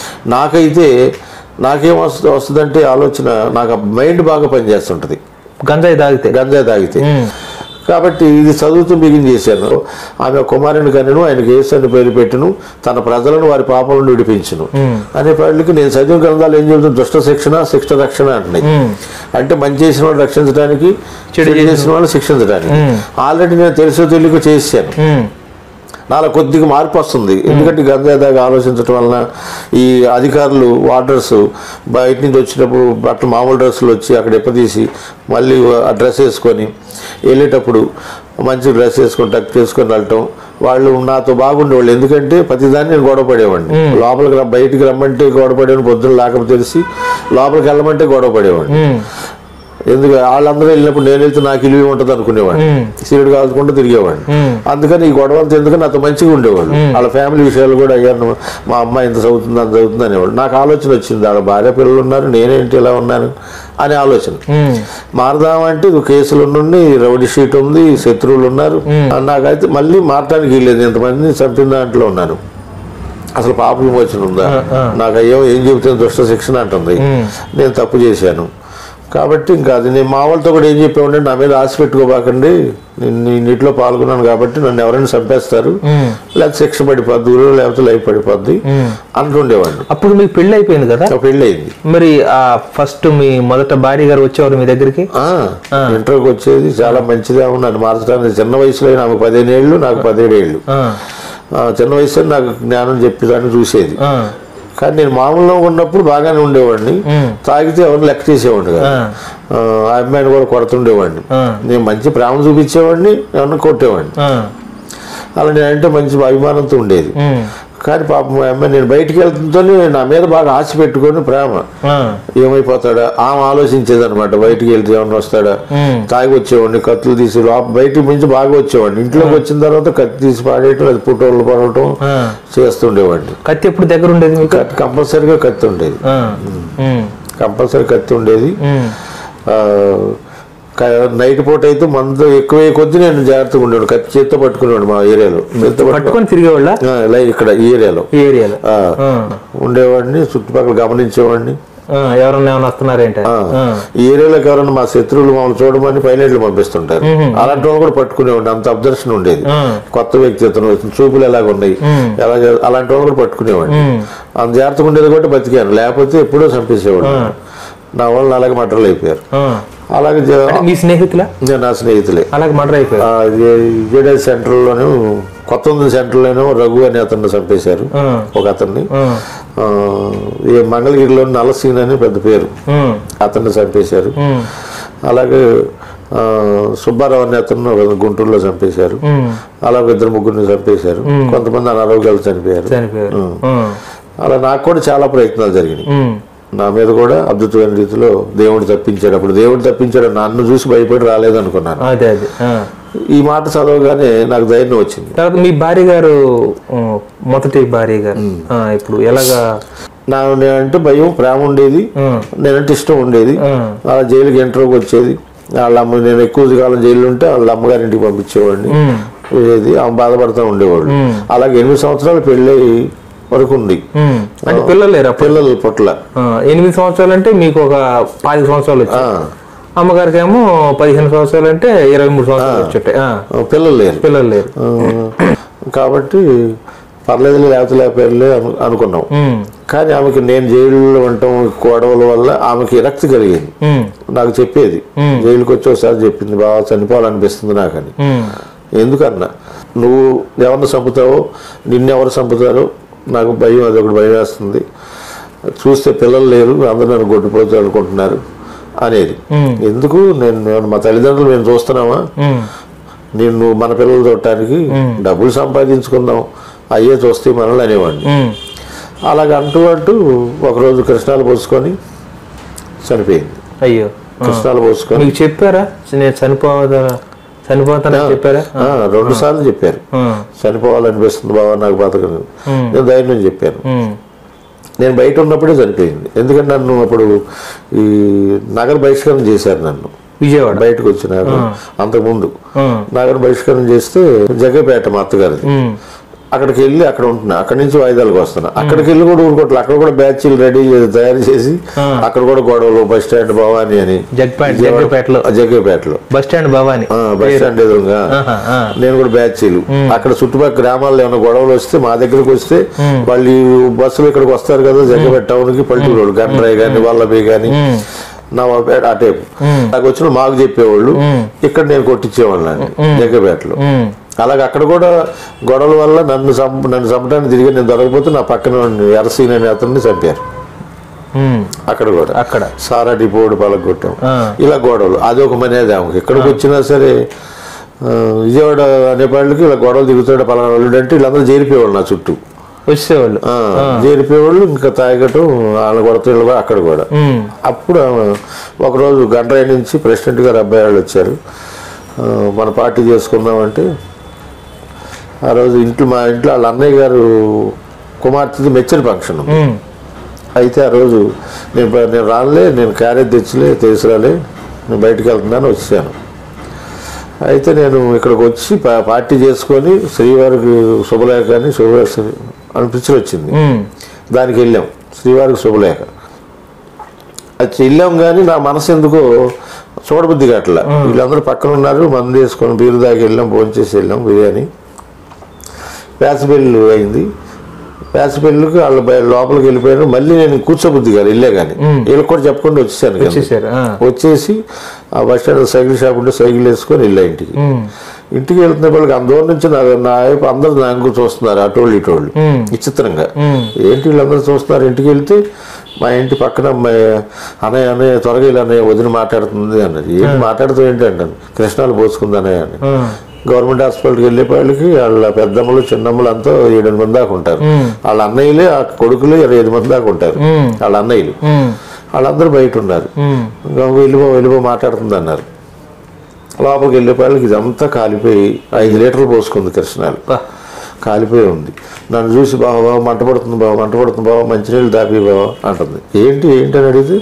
నాకైతే నాకేం వస్తుంది వస్తుందంటే ఆలోచన నాకు మైండ్ బాగా పనిచేస్తుంటది గంజాయి తాగితే గంజాయి తాగితే ఉమ్. కాబట్టి ఇది చదువుతూ బిగిన్ చేశాను ఆమె కుమారుని కనెను ఆయనకి యేసు అని పేరు పెట్టును తన ప్రజలను వారి పాపం నుండి విడిపించును అనే వాళ్ళకి నేను చదివిన గ్రంథాలు ఏం చెబుతుంది దుష్ట శిక్షణ శిక్ష రక్షణ అంటున్నాయి అంటే మంచి చేసిన వాళ్ళు రక్షించడానికి చెడు చేసిన వాళ్ళు శిక్షించడానికి ఆల్రెడీ నేను తెలుసో తెలియక చేశాను ఉమ్. నాలో కొద్దిగా మార్పు వస్తుంది ఎందుకంటే గంజాయి దాకా ఆలోచించడం వలన ఈ అధికారులు వార్డర్స్ బయట నుంచి వచ్చినప్పుడు బట్టలు మామూలు డ్రెస్సులు వచ్చి అక్కడ ఎప్పదీసి మళ్ళీ ఆ డ్రెస్ వేసుకొని వెళ్ళేటప్పుడు మంచి డ్రెస్ వేసుకొని టక్ చేసుకొని వెళ్ళటం వాళ్ళు నాతో బాగుండేవాళ్ళు ఎందుకంటే ప్రతిదాన్ని నేను గొడవ పడేవాడిని లోపలికి రా బయటికి రమ్మంటే గొడవ పడేవాడిని పొద్దున్న లేకపోతే తెలిసి లోపలికి వెళ్ళమంటే గొడవ పడేవాడిని ఉమ్. ఎందుకు వాళ్ళందరూ వెళ్ళినప్పుడు నేను వెళ్తే నాకు ఇల్లు ఉంటుంది అనుకునేవాడిని సీరుడు కాల్చుకుంటూ తిరిగేవాడిని అందుకని ఈ గొడవ అంతా ఎందుకు నాతో మంచిగా ఉండేవాళ్ళు వాళ్ళ ఫ్యామిలీ విషయాలు కూడా అయ్యాను మా అమ్మాయి ఇంత చదువుతుంది అంత చదువుతుంది అనేవాళ్ళు నాకు ఆలోచన వచ్చింది వాళ్ళ భార్య పిల్లలు ఉన్నారు నేనేంటి ఇలా ఉన్నాను అనే ఆలోచన ఉమ్. మారదామంటే ఇది కేసులు నుండి రౌడీ షీట్ ఉంది శత్రువులు ఉన్నారు నాకైతే మళ్ళీ మారటానికి వీల్లేదు ఇంతమందిని చంపిన దాంట్లో ఉన్నాను అసలు పాప విమోచన ఉందా నాకు అయ్యో ఏం చెబుతుంది దుష్ట శిక్షణ అంటుంది నేను తప్పు చేశాను కాబట్టి ఇంకా అది నేను మా వాళ్ళతో కూడా ఏం చెప్పేవాడి నా మీద ఆశ పెట్టుకోబాకండి నేను నీ నీటిలో పాల్గొన్నాను కాబట్టి నన్ను ఎవరైనా చంపేస్తారు లేకపోతే శిక్ష పడిపోద్ది ఊరిలో లేకపోతే లైఫ్ పడిపోద్ది అంటుండేవాడిని అప్పుడు మీకు పెళ్లి అయిపోయింది కదా ఒక పెళ్ళి అయింది మరి ఆ ఫస్ట్ మీ మొదట భార్య గారు వచ్చేవారు మీ దగ్గరికి ఆ, ఇంటర్వ్యూకి వచ్చేది చాలా మంచిగా ఉన్నాను మార్చడానికి చిన్న వయసులో నాకు పదిహేను ఏళ్ళు నాకు పదిహేడు ఏళ్ళు ఆ. ఆ, చిన్న వయసులో నాకు జ్ఞానం చెప్పేదాన్ని చూసేది ఆ. కానీ నేను మామూలుగా ఉన్నప్పుడు బాగానే ఉండేవాడిని తాగితే ఎవరిని లెక్క చేసేవాడిని కాదు ఆ, ఆ అమ్మాయిని కూడా కొడుతుండేవాడిని ఆ. నేను మంచి ప్రేమ చూపించేవాడిని ఎవరిని కొట్టేవాడిని ఆ. అలా నేనంటే మంచి అభిమానంతో ఉండేది ఉమ్. కానీ పాపం ఆ అమ్మాయి నేను బయటికి వెళ్తుంటేనే నా మీద బాగా ఆశ పెట్టుకొని ప్రేమ ఆ. ఏమైపోతాడా ఆమె ఆలోచించేది అనమాట బయటికి వెళ్తే ఏమన్నా వస్తాడా ఉమ్. తాగి వచ్చేవాడిని కత్తులు తీసి లోప బయటికి మించి బాగా వచ్చేవాడిని ఇంట్లోకి వచ్చిన తర్వాత కత్తి తీసి పాడేయటం అది పుట్టోళ్ళు పడటం ఆ. చేస్తుండేవాడిని కత్తి ఎప్పుడు దగ్గర ఉండేది మీకు కత్తి కంపల్సరీగా కత్తి ఉండేది ఆ. ఉమ్. కంపల్సరీ కత్తి ఉండేది ఉమ్. ఆ, క- నైట్ పూట అయితే మందు ఎక్కువ కొద్ది నేను జాగ్రత్తగా ఉండేవాడు కత్తి చేత్తో పట్టుకునేవాడు మా ఏరియాలో చేత్తో పట్టుకో పట్టుకొని తిరిగేవాళ్ళ ఆ, ఇలా ఇక్కడ ఈ ఏరియాలో ఈ ఏరియాలో ఆ, ఆ. ఉండేవాడిని చుట్టుపక్కల గమనించేవాడిని ఆ, ఎవరన్నా ఏమైనా వస్తున్నారేంటి ఆ, ఈ ఏరియాలోకి ఎవరైనా మా శత్రువులు మమ్మల్ని చూడమని పైలట్లు పంపిస్తుంటారు అలాంటి వాళ్ళు కూడా పట్టుకునేవాడిని అంత అబ్జర్షన్ ఉండేది ఆ. కొత్త వ్యక్తి అతను వచ్చిన చూపులు ఎలాగ ఉన్నాయి ఎలా చే- అలాంటి వాళ్ళు కూడా పట్టుకునేవాడిని అంత జాగ్రత్తగా ఉండేది కూడా బతికాను లేకపోతే ఎప్పుడో చంపేసేవాడు నా వాళ్ళు అలాగే మటర్లు అయిపోయారు ఆ. అలాగే జ- అంటే మీ స్నేహితుల ఇంకా నా స్నేహితులే అలాగే మర్డర్ అయిపోయారు ఆ, విజయనగరం సెంటర్లోనే కొత్త సెంటర్లోనూ రఘు అని అతన్ని చంపేశారు ఆ. ఒక అతన్ని ఆ. ఆ, ఈ మంగళగిరిలో నలసీన్ అని పెద్ద పేరు ఉమ్. అతన్ని చంపేశారు ఉమ్. అలాగే ఆ, సుబ్బారావు అనే అతను గుంటూరులో చంపేశారు ఉమ్. అలాగే ఇద్దరు ముగ్గురిని చంపేశారు కొంతమంది అనారోగ్యాలు చనిపోయారు చనిపోయారు ఉమ్. అలా నాకు కూడా చాలా ప్రయత్నాలు జరిగినాయి ఉమ్. నా మీద కూడా అద్భుతమైన రీతిలో దేవుడు తప్పించాడు అప్పుడు దేవుడు తప్పించాడు నన్ను చూసి భయపడి రాలేదనుకున్నాను అదే అదే ఆ. ఈ మాట చదవగానే నాకు ధైర్యం వచ్చింది తర్వాత మీ భార్య గారు ఉమ్, మొదటి భార్య గారు ఆ, ఇప్పుడు ఎలాగా నా నేనంటే భయం ప్రేమ ఉండేది ఉమ్. నేనంటే ఇష్టం ఉండేది ఉమ్. అలా జైలుకి ఇంటర్వ్యూకి వచ్చేది వాళ్ళ అమ్మ నేను ఎక్కువ కాలం జైలు ఉంటే వాళ్ళ అమ్మగారింటికి పంపించేవాడిని ఉమ్. ఇది ఆమె బాధపడుతూ ఉండేవాళ్ళు అలాగే ఎనిమిది సంవత్సరాలు పెళ్ళి వరకు ఉంది ఉమ్. అంటే పిల్లలు లేరు అప్పుడు పిల్లల పుట్ల ఆ, ఎనిమిది సంవత్సరాలు అంటే మీకు ఒక పది సంవత్సరాలు వచ్చాయి ఆ, అమ్మగారికి ఏమో పదిహేను సంవత్సరాలు అంటే ఇరవై మూడు సంవత్సరాలు వచ్చాయి ఆ, పిల్లలు లేరు పిల్లలు లేరు ఆ, కాబట్టి పర్లేదు లేకపోతే లేకపోతే అను- అనుకున్నాం ఉమ్, కానీ ఆమెకి నేను జైల్లో ఉండటం గొడవల వల్ల ఆమెకి విరక్తి కలిగింది ఉమ్, నాకు చెప్పేది జైలుకి వచ్చి ఒకసారి చెప్పింది బాగా చనిపోవాలనిపిస్తుంది నాకని ఉమ్, ఎందుకన్నా నువ్వు ఎవరిని చంపుతావో నిన్నెవరు చంపుతారో నాకు భయం అదొకటి భయం వేస్తుంది చూస్తే పిల్లలు లేరు అందరూ నన్ను గొడ్డిపోతారు అనుకుంటున్నారు అనేది ఎందుకు నేను నేను- మా తల్లిదండ్రులు మేము చూస్తున్నామా ఉమ్, నిన్ను మన పిల్లలు చూడటానికి డబ్బులు సంపాదించుకుందాం అయ్యే చూస్తే మనల్ని అనేవాడిని ఉమ్. అలాగ అంటూ అంటూ ఒకరోజు కృష్ణాలు పోసుకొని చనిపోయింది అయ్యో కృష్ణాలు పోసుకొని మీకు చెప్పారా నేను చనిపోదా చనిపోతానని చెప్పారా ఆ, రెండు సార్లు చెప్పారు ఆ, చనిపోవాలనిపిస్తుంది బాబా నాకు బతకను నేను ధైర్యం చెప్పాను ఉమ్, నేను బయట ఉన్నప్పుడే చనిపోయింది ఎందుకంటే నన్ను అప్పుడు ఈ నగర బహిష్కరణ చేశారు నన్ను విజయవాడ బయటకు వచ్చినాక అంతకుముందు ఉమ్, నగర బహిష్కరణ చేస్తే జగ్గపేట మా అత్తగారిది ఉమ్, అక్కడికి వెళ్ళి అక్కడ ఉంటున్నా అక్కడి నుంచి వాయిదాలకు వస్తున్నా అక్కడికి వెళ్ళి కూడా ఊరుకోవట్లే అక్కడ కూడా బ్యాచ్లు రెడీ తయారు చేసి అక్కడ కూడా గొడవలు బస్ స్టాండ్ భవానీ అని జగ్పేట జగ్గపేటలో ఆ జగ్గపేటలో బస్ స్టాండ్ భవాని ఆ, బస్ స్టాండ్ ఎదురుగా ఆహా, ఆ. నేను కూడా బ్యాచ్లు అక్కడ చుట్టుపక్కల గ్రామాల్లో ఏమైనా గొడవలు వస్తే మా దగ్గరకు వస్తే వాళ్ళు ఈ బస్సులు ఇక్కడికి వస్తారు కదా జగ్గపేట టౌన్ కి పల్లెటూరు గండ్రాయి కానీ వల్లభి కానీ నవాపేట ఆ టైపు నాకు వచ్చిన మాకు చెప్పేవాళ్ళు ఇక్కడ నేను కొట్టించేవాళ్ళని జగ్గపేటలో ఉమ్, అలాగే అక్కడ కూడా గొడవల వల్ల నన్ను చంప నన్ను చంపడానికి తిరిగి నేను దొరకపోతే నా పక్కన ఎర్రసీన్ అనే అతన్ని చంపారు ఉమ్, అక్కడ కూడా అక్కడ సారా డిపోడు పలగొట్టాం ఆ. ఇలా గొడవలు అది ఒక మనేది ఆమెకి ఎక్కడికి వచ్చినా సరే ఆ, విజయవాడ అనేపాళ్ళకి ఇలా గొడవలు దిగుతాడు పలానా వాళ్ళు అంటే వీళ్ళందరూ చేరిపోయేవాళ్ళు నా చుట్టూ వచ్చేవాళ్ళు ఆ, చేరిపోయేవాళ్ళు ఇంకా తాగటం వాళ్ళ కొడత వీళ్ళు కూడా అక్కడ కూడా ఉమ్, అప్పుడు ఆమె ఒకరోజు గండ్రాయి నుంచి ప్రెసిడెంట్ గారు అబ్బాయి వాళ్ళు వచ్చారు ఆ, మన పార్టీ చేసుకుందామంటే ఆ రోజు ఇంట్లో మా ఇంట్లో వాళ్ళ అన్నయ్య గారు కుమార్తెది మెచ్చరి ఫంక్షన్ ఉంది. ఉమ్, అయితే ఆ రోజు నేను ప- నేను రాలే నేను క్యారేజ్ తెచ్చలే తీసుకురాలే నేను బయటికి వెళ్తున్నాను వచ్చాను అయితే నేను ఇక్కడికి వచ్చి పా- పార్టీ చేసుకొని శ్రీవారికి శుభలేఖ అని శుభ అని పిక్చర్ వచ్చింది ఉమ్, దానికి వెళ్ళాం శ్రీవారికి శుభలేఖ అది వెళ్ళాం కానీ నా మనసు ఎందుకో చూడబుద్ధి కావట్లా వీళ్ళందరూ పక్కన ఉన్నారు మందు వేసుకొని బీరు దాకా వెళ్ళాం భోంచేసి వెళ్ళాం బిర్యానీ పేసబెల్లు అయింది పేసబెల్లుకి వాళ్ళ బయ- లోపలికి వెళ్ళిపోయారు మళ్ళీ నేను కూర్చోబుద్ధి గారు వెళ్ళే కానీ వీళ్ళకి కూడా చెప్పకుండా వచ్చేసాను కిందకి. వచ్చేసారు ఆ, వచ్చేసి ఆ బస్ స్టాండ్ సైకిల్ షాప్ ఉంటే సైకిల్ వేసుకొని వెళ్ళా ఇంటికి ఉమ్, ఇంటికి వెళ్తున్న వాళ్ళకి అంత దూరం నుంచి నా నా వైపు అందరు నా అంగు చూస్తున్నారు అటోళ్ళు ఇటోళ్ళు విచిత్రంగా ఏంటి వీళ్ళందరూ చూస్తున్నారు ఇంటికి వెళ్తే మా ఇంటి పక్కన అమ్మాయి అన్నయ్య అన్నయ్య త్వరగా ఇలా అన్నయ్య వదిన మాట్లాడుతుంది అన్నది ఏంటి మాట్లాడుతూ ఏంటి అంటాను కృష్ణాలు పోసుకుంది అన్నయ్య అని ఆ, గవర్నమెంట్ హాస్పిటల్కి వెళ్ళే వాళ్ళకి వాళ్ళ పెద్దమ్మలు చిన్నమ్మలు అంతా ఏడు మంది దాకా ఉంటారు వాళ్ళ అన్నయ్యలే ఆ కొడుకులు ఇరవై ఐదు మంది దాకా ఉంటారు వాళ్ళ అన్నయ్యలు ఉమ్, వాళ్ళందరూ బయట ఉన్నారు ఉమ్, ఇంకా వెళ్ళిపో వెళ్ళిపో మాట్లాడుతుంది అన్నారు లోపలికి వెళ్ళేపాళ్ళకి ఇదంతా కాలిపోయి ఐదు లీటర్లు పోసుకుంది కృష్ణాలు బా. కాలిపోయి ఉంది నన్ను చూసి బావ బావ మంట పడుతుంది బావ మంట పడుతుంది బావ మంచినీళ్ళు దాపి బావ అంటుంది ఏంటి ఏంటి అని అడిగితే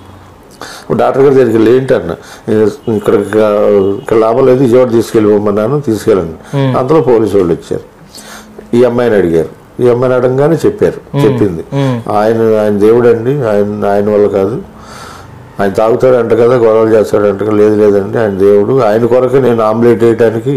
డాక్టర్ గారి దగ్గరికి వెళ్ళి ఏంటి అన్న ఇక్కడ ఇక్కడ లాభం లేదు విజయవాడ తీసుకెళ్ళిపోమన్నాను తీసుకెళ్ళండి అంతలో పోలీసు వాళ్ళు వచ్చారు ఈ అమ్మాయిని అడిగారు ఈ అమ్మాయిని అడగగానే చెప్పారు చెప్పింది ఆయన ఆయన దేవుడండి ఆయన ఆయన వల్ల కాదు ఆయన తాగుతాడంట కదా గొడవలు చేస్తాడంట కదా లేదు లేదండి ఆయన దేవుడు ఆయన కొరకు నేను ఆమ్లెట్ వేయడానికి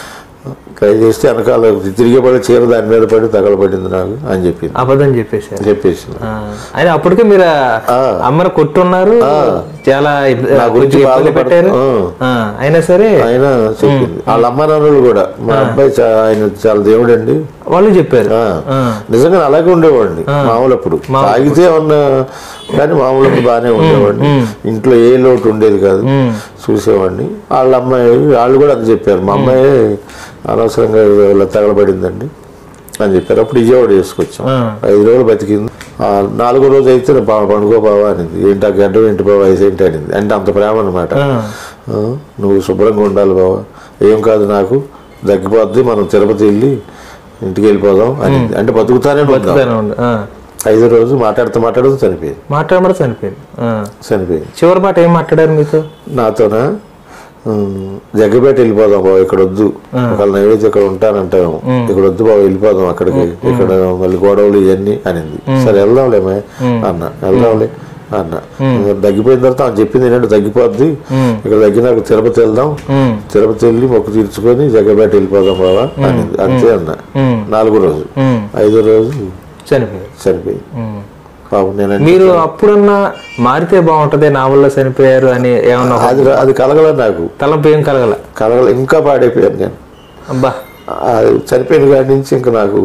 ట్రై చేస్తే వెనకాల తిరిగి పడి చీర దాని మీద పడి తగలబడింది నాకు అని చెప్పింది అబద్ధం చెప్పేశారు చెప్పేసింది ఆ, అయినా అప్పటికే మీరు ఆ అమ్మని కొట్టున్నారు చాలా ఇబ్బ- నా గురించి కొంచెం ఇబ్బంది బాధపడ- పెట్టారు ఆ. ఆ, అయినా సరే ఆయన చెప్పింది వాళ్ళ అమ్మ నాన్నలు కూడా మా అబ్బాయి చా- ఆయన చాలా దేవుడండి వాళ్ళు చెప్పారు ఆ. ఆ, నిజంగా అలాగే ఉండేవాడిని మామూలు అప్పుడు తాగితే ఉన్న కానీ మామూలు బాగానే ఉండేవాడిని ఇంట్లో ఏ లోటు ఉండేది కాదు చూసేవాడిని వాళ్ళ అమ్మాయి వాళ్ళు కూడా అది చెప్పారు మా అమ్మాయి అనవసరంగా ఇలా తగలబడిందండి అని చెప్పారు అప్పుడు విజయవాడ చేసుకొచ్చాం ఆ. ఐదు రోజులు బతికింది ఆ, నాలుగో రోజు అయితే నా బా పండుగో బావా అనింది ఏంటి ఆ గడ్డ ఏంటి బావా ఐదు ఏంటి అనింది అంటే అంత ప్రేమ అనమాట ఆ, నువ్వు శుభ్రంగా ఉండాలి బావా ఏం కాదు నాకు దగ్గిపోద్ది మనం తిరుపతి వెళ్ళి ఇంటికి వెళ్ళిపోదాం అని అంటే బతుకుతానే ఉందాం బతుకుతానే ఉండు. ఆ, ఐదో రోజు మాట్లాడుతూ మాట్లాడుతూ చనిపోయింది మాట్లాడమని చనిపోయింది ఆ. చనిపోయింది చివరి మాట ఏం మాట్లాడారు మీతో నాతోన ఉమ్, జగ్గపేట వెళ్ళిపోదాం బాబు ఇక్కడ వద్దు ఒకవేళ నైవేద్యం ఇక్కడ ఉంటానంటాము ఇక్కడ వద్దు బాబు వెళ్ళిపోదాం అక్కడికి ఇక్కడ మళ్ళీ గొడవలు ఇవన్నీ అనింది సరే వెళ్దాంలేమే అన్న వెళ్దాంలే అన్న తగ్గిపోయిన తర్వాత ఆమె చెప్పింది ఏంటంటే తగ్గిపోద్ది ఇక్కడ తగ్గినాక తిరుపతి వెళ్దాం తిరుపతి వెళ్ళి మొక్కు తీర్చుకొని జగ్గపేట వెళ్ళిపోదాం బాబా అనింది అంతే అన్న నాలుగో రోజు ఐదో రోజు చనిపోయారు సరిపోయింది ఉమ్. పాపం నేను మీరు అప్పుడన్నా మారితే బాగుంటది నా వల్ల చనిపోయారు అని ఏమన్నా ఒక అది అది కలగల నాకు తలంపు ఏం కలగల కలగల ఇంకా పాడైపోయాను నేను అబ్బా అది చనిపోయిన కాడి నుంచి ఇంకా నాకు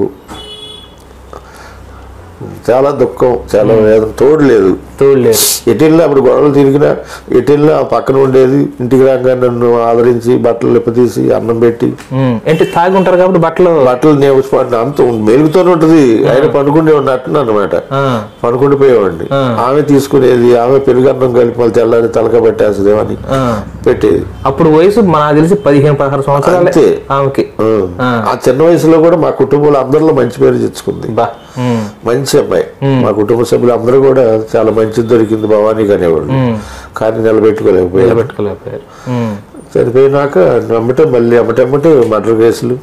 చాలా దుఃఖం చాలా వేదన తోడు లేదు తోడు లేదు ఎటు వెళ్ళినా అప్పుడు గొడవలు తిరిగినా ఎటు వెళ్ళినా ఆ పక్కన ఉండేది ఇంటికి రాగా నన్ను ఆదరించి బట్టలు లిప్పతీసి అన్నం పెట్టి ఉమ్. అంటే తాగి ఉంటారు కాబట్టి బట్టలు బట్టలు నేర్చుకోండి అంత మెలుగుతూనే ఉంటుంది ఆయన పనుకుండే ఉన్నట్టు అనమాట ఆ, పనుకుండి పోయేవాడిని ఆమె తీసుకునేది ఆమె పెరుగన్నం కలిపి మళ్ళీ తెల్లారి తలక పెట్టేస్తుందేమని ఆ. పెట్టేది అప్పుడు వయసు నాకు తెలిసి పదిహేను పదహారు సంవత్సరాలే అంతే. ఆమెకి ఆ. ఆ చిన్న వయసులో కూడా మా కుటుంబంలో అందరిలో మంచి పేరు తెచ్చుకుంది బా ఉమ్. మంచి అమ్మాయి మా కుటుంబ సభ్యులు అందరూ కూడా చాలా మంచిది దొరికింది భవానీ అనేవాళ్ళు కానీ నిలబెట్టుకోలేకపోయారు నిలబెట్టుకోలేకపోయారు ఉమ్. చనిపోయినాక అమ్మటే మళ్ళీ అమ్మటమ్మటే మర్డర్ కేసులు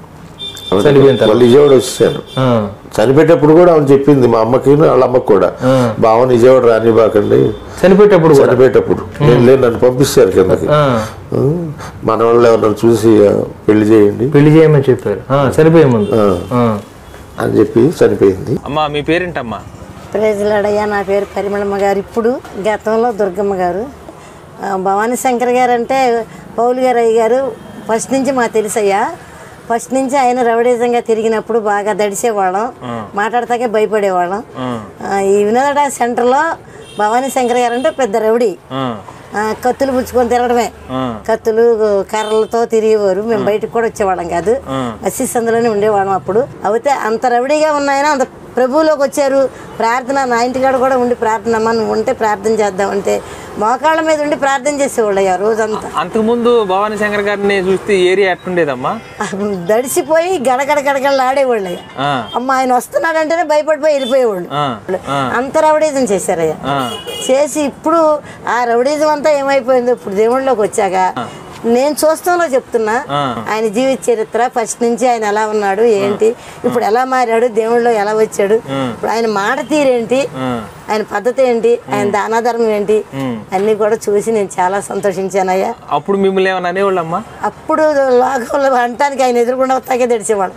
చనిపోయిన తర్వాత. మళ్ళీ విజయవాడ వచ్చాను ఆ, చనిపోయేటప్పుడు కూడా ఆమె చెప్పింది మా అమ్మకి వాళ్ళ అమ్మకి కూడా బావ విజయవాడ రానివ్వకండి చనిపోయేటప్పుడు కూడా చనిపోయేటప్పుడు నేను లేదు నన్ను పంపిస్తారు కిందకి ఆ, ఉమ్, మన వాళ్ళు ఎవరన్నా చూసి ఆ, పెళ్లి చేయండి పెళ్లి చేయమని చెప్పారు ఆ, చనిపోయే ముందు ఆ, ఆ. అని చెప్పి చనిపోయింది అమ్మా మీ పేరేంటమ్మా ప్రేజలాడయ్యా నా పేరు పరిమళమ్మ గారు ఇప్పుడు గతంలో దుర్గమ్మ గారు ఆ, భవానీ శంకర్ గారు అంటే పౌలు గారు అయ్య గారు ఫస్ట్ నుంచి మా తెలుసయ్యా ఫస్ట్ నుంచి ఆయన రౌడీజంగా తిరిగినప్పుడు బాగా దడిసేవాళ్ళం మాట్లాడతాకే భయపడేవాళ్ళం ఆ, ఈ వినోద సెంటర్లో భవానీ శంకర్ గారు అంటే పెద్ద రౌడీ ఆ, ఆ, కత్తులు పుచ్చుకొని తిరగడమే కత్తులు కర్రలతో తిరిగేవారు మేము బయటకు కూడా వచ్చేవాళ్ళం కాదు మసీ సందులోనే ఉండేవాళ్ళం అప్పుడు అయితే అంత రవిడిగా ఉన్నాయన అంత ప్రభువులోకి వచ్చారు ప్రార్థన నా ఇంటికాడ కూడా ఉండి ప్రార్థన అమ్మ నువ్వు ఉంటే ప్రార్థన చేద్దాం అంటే మోకాళ్ళ మీద ఉండి ప్రార్థన చేసేవాళ్ళు అయ్యా రోజంతా అంతకుముందు భవానీ శంకర్ గారిని చూస్తే ఈ ఏరియా ఎట్టుండేదమ్మా దడిసిపోయి గడగడ గడగడలు ఆడేవాళ్ళు అయ్యా ఆ, అమ్మ ఆయన వస్తున్నాడంటేనే భయపడిపోయి వెళ్ళిపోయేవాళ్ళు ఆ, ఆ, అంత రౌడీజం చేశారయ్యా ఆ. చేసి ఇప్పుడు ఆ రౌడీజం అంతా ఏమైపోయిందో ఇప్పుడు దేవుళ్ళలోకి వచ్చాక నేను చూస్తాలో చెప్తున్నా ఆయన జీవిత చరిత్ర ఫస్ట్ నుంచి ఆయన ఎలా ఉన్నాడు ఏంటి ఇప్పుడు ఎలా మారాడు దేవుళ్ళలో ఎలా వచ్చాడు ఇప్పుడు ఆయన మాట తీరేంటి ఆయన పద్ధతి ఏంటి ఆయన దానాధర్మం ఏంటి అన్ని కూడా చూసి నేను చాలా సంతోషించానయ్యా అప్పుడు మిమ్మల్ని ఏమన్నా అనేవాళ్ళమ్మా అప్పుడు లోకంలో అంటానికి ఆయన ఎదురుకుండా వస్తాకే తెడిచేవాళ్ళం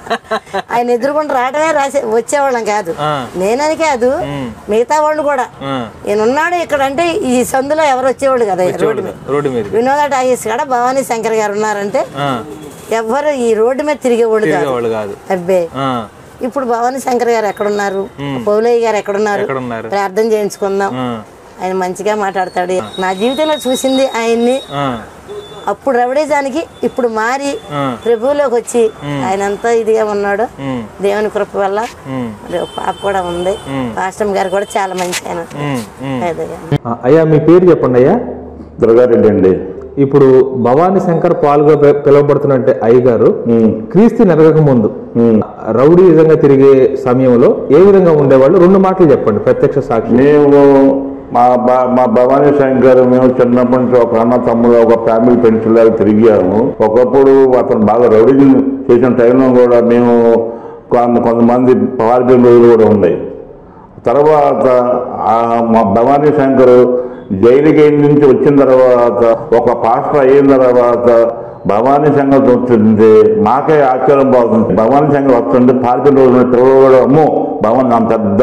ఆయన ఎదురుకుండా రావడమే రాసే వచ్చేవాళ్ళం కాదు నేనని కాదు మిగతా వాళ్ళు కూడా ఈయన ఉన్నాడు ఇక్కడ అంటే ఈ సందులో ఎవరు వచ్చేవాళ్ళు కదా ఈ రోడ్డు మీద రోడ్డు మీద వినోద టాకీస్ కాడ భవానీ శంకర్ గారు ఉన్నారంటే ఎవ్వరు ఈ రోడ్డు మీద తిరిగేవాళ్ళు కాదు వాళ్ళు కాదు అబ్బే ఆ, ఇప్పుడు భవానీ శంకర్ గారు ఎక్కడున్నారు పౌలయ్య గారు ఎక్కడున్నారు ఎక్కడున్నారు? ప్రార్థన చేయించుకుందాం ఆయన మంచిగా మాట్లాడతాడు నా జీవితంలో చూసింది ఆయన్ని ఆ, అప్పుడు రవిడేజానికి ఇప్పుడు మారి ప్రభువులోకి వచ్చి ఆయన ఎంత ఇదిగా ఉన్నాడో దేవుని కృప వల్ల మరి ఒక పాప కూడా ఉంది పాస్టమ్ గారు కూడా చాలా మంచి ఆయన అదే. ఆ, అయ్యా మీ పేరు చెప్పండి అయ్యా దుర్గారెడ్డి అండి ఇప్పుడు భవానీ శంకర్ పాల్గా పి- పిలువబడుతున్నట్టే అయ్యగారు క్రీస్తు నెరగక ముందు రౌడీజంగా తిరిగే సమయంలో ఏ విధంగా ఉండేవాళ్ళు రెండు మాటలు చెప్పండి ప్రత్యక్ష సాక్షి మేము మా బా మా భవానీ శంకర్ మేము చిన్నప్పటి నుంచి ఒక అన్న తమ్ముడు ఒక ఫ్యామిలీ పెన్షన్ లాగా తిరిగాము ఒకప్పుడు అతను బాగా రౌడీ చేసిన టైంలో కూడా మేము కొంత కొంతమంది పారిపోయిన రోజులు కూడా ఉన్నాయి తర్వాత ఆ మా భవానీ శంకర్ జైలుకి నుంచి వచ్చిన తర్వాత ఒక పాస్టర్ అయిన తర్వాత భవానీ శంకర్ వస్తుంటే మాకే ఆశ్చర్యం పోతుంది భవానీ శంకర్ వస్తుంటే పారిపోయిన రోజున పిల్లలు కూడా అమ్మో భవానీ అంత పెద్ద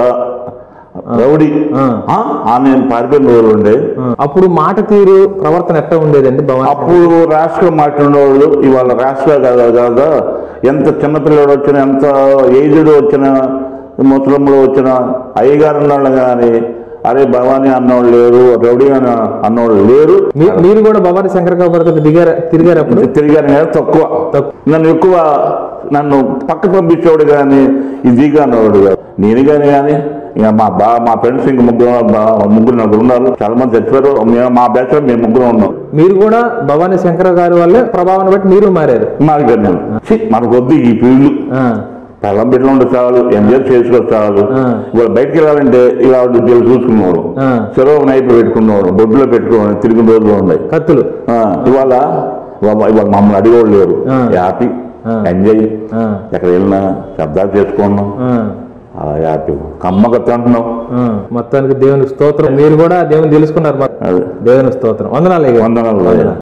రౌడీ ఆ? ఆ నేను పారిపోయిన రోజులు ఉండే అప్పుడు మాట తీరు ప్రవర్తన ఎట్లా ఉండేదండి భవానీ అప్పుడు రాష్ట్ర మాట్లాడేవాళ్ళు ఇవాళ రాష్ట్ర కాదా కాదా ఎంత చిన్నపిల్లడు వచ్చిన ఎంత ఏజ్డ్ వచ్చిన ముసలమ్మడు వచ్చిన అయ్యగారు అన్నవాళ్ళు కానీ అరే భవానీ అన్నవాళ్ళు లేరు రౌడీ అని అన్నవాళ్ళు లేరు మీ- మీరు కూడా భవానీ శంకర్ గారు దిగారు తిరిగారు అప్పుడు తిరిగాను కానీ తక్కువ నన్ను ఎక్కువ నన్ను పక్క పంపించేవాడు కానీ ఇది అన్నవాడు కాదు నేను కానీ కానీ ఇక మా బా మా ఫ్రెండ్స్ ఇంక ముగ్గురు బా- ముగ్గురు నలుగురు ఉన్నారు చాలా మంది చచ్చిపోయారు మేము మా బ్యాచ్ మేము ముగ్గురు ఉన్నాం మీరు కూడా భవానీ శంకర్ గారి వల్లే ప్రభావాన్ని బట్టి మీరు మారారు నాకు నేను ఛీ, మనకు వద్దు ఈ ఫీల్డ్ ఆ, పెళ్ళం బిడ్డలు ఉంటే చాలు ఎంజాయ్ చేసుకో చాలు ఇవాళ బయటికి వెళ్ళాలంటే ఇలా వీళ్ళు చూసుకునేవాడు ఆ. చెరువు నైపు పెట్టుకునేవాడు బొడ్డులో పెట్టుకునేవాడు తిరిగిన రోజులు ఉన్నాయి కత్తులు ఆ, ఇవాళ ఇవాళ ఇవాళ మమ్మల్ని అడిగేవాళ్ళు లేరు ఆ. హ్యాపీ ఆ. ఎంజాయ్ ఆ, ఎక్కడ వెళ్ళినా శబ్దాలు చేసుకున్నాం ఆ, అలా హ్యాపీ కమ్మక తింటున్నాం ఆ. మొత్తానికి దేవుని స్తోత్రం మీరు కూడా దేవుని తెలుసుకున్నారు అదే దేవుని స్తోత్రం వందనాలు అయ్యగారు. వందనాలు వందనాలు